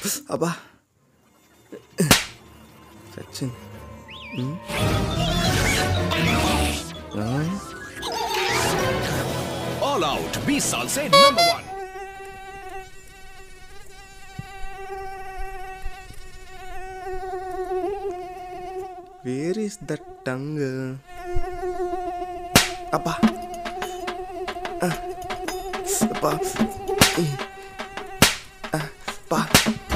அப்பா சச்சின் ம் ஆ All out. Be Salsa number one. Where is the டங்கு அப்பா அ, அப்பா ம். அ, அப்பா